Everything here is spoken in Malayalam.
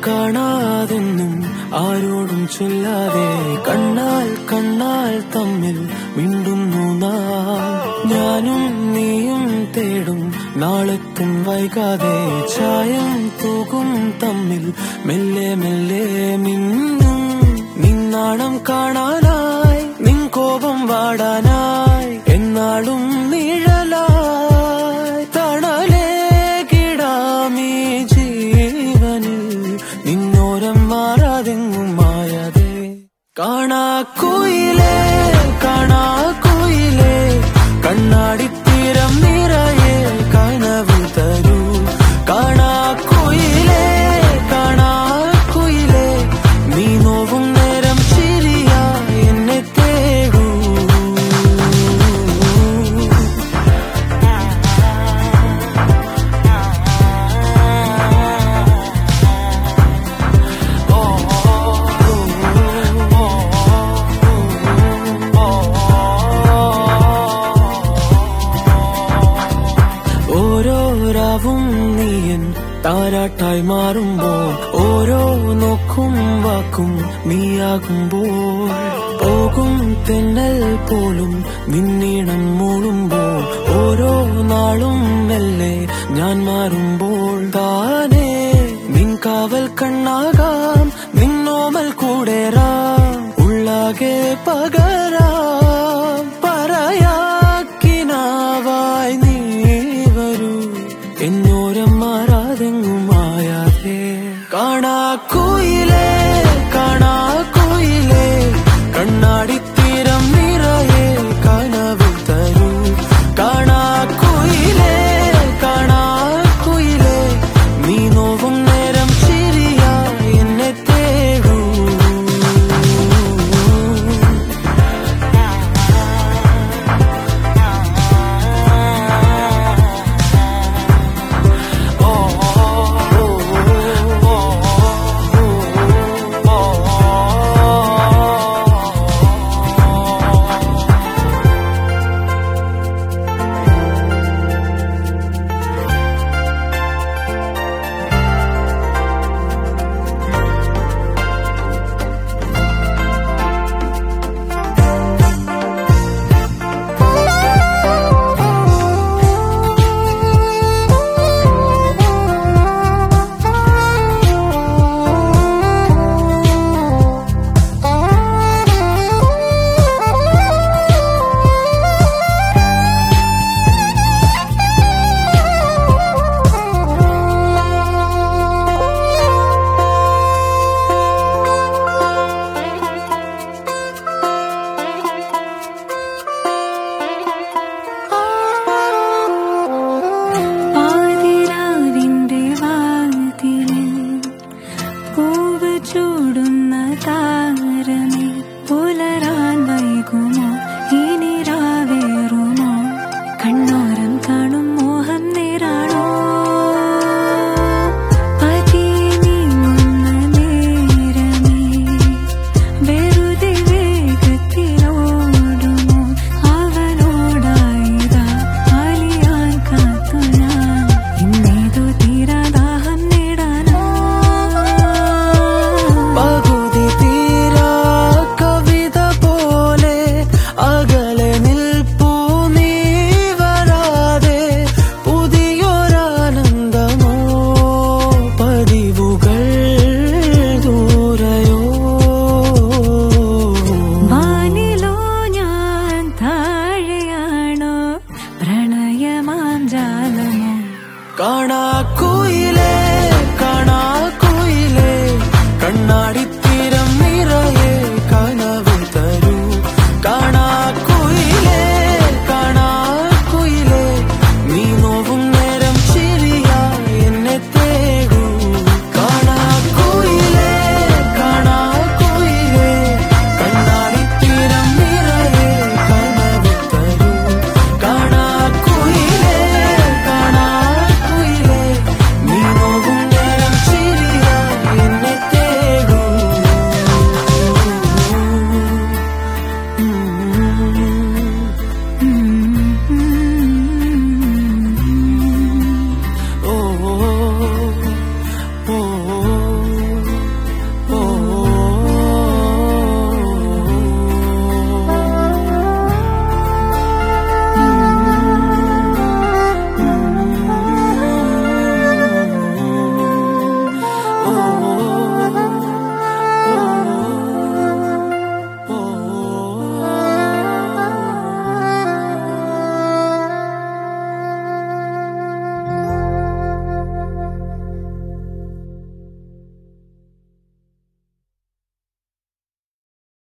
കാണാതെന്നും ആരോടും ചൊല്ലാതെ കണ്ണാൽ കണ്ണാൽ തമ്മിൽ മിണ്ടുന്നു നാം ഞാനും നീയും തേടും നാളെത്തും വൈകാതെ ചായം തൂകും തമ്മിൽ മെല്ലെ മെല്ലെ മിന്നും നിന്നാണം കാണാനായി നിൻ കോപം വാടാനായി എന്നാളും നിഴലായി തണലേ കിടാമീ ജീവനിൽ നിന്നോരം മാറാതെങ്ങും മായാതെ കാണാ കുയിലേ കാണാ കുയിലേ കണ്ണാടിത്തീരം നിറയെ കനവ് തരൂ കാണാ കുയിലേ കാണാ കുയിലേ നീ നോവും നേരം ചിരിയായി എന്നെ തേടൂ ഓരോ രാവും നീയൻ താരാട്ടായി മാറുമ്പോൾ ഓരോ നോക്കും വാക്കും നീയാകുമ്പോൾ പോകും തെന്നൽ പോലും നിന്നീണം മൂളുമ്പോൾ ഓരോ നാളും മെല്ലെ ഞാൻ മാറുമ്പോൾ താനേ നിൻ കാവൽ കണ്ണാകാം നിന്നോമൽ കൂടേറാം ഉള്ളാകെ പകരാം പറയാക്കിനാവായി നീ വരൂ എന്നോരം മാറാതെങ്ങും മായാതെ കാണാ കുയിലേ കാണാ കുയിലേ കണ്ണാടിത്തീരം നിറയെ കനവ് തരൂ കാണാ കുയിലേ കാണാ കുയിലേ നീ നോവും നേരം ചിരിയായി എന്നെ തേടൂ ആതിരാവിന്റെ വാതിലിൽ പൂവ് ചൂടുന്ന താരമേ പുലരാൻ വൈകുമോ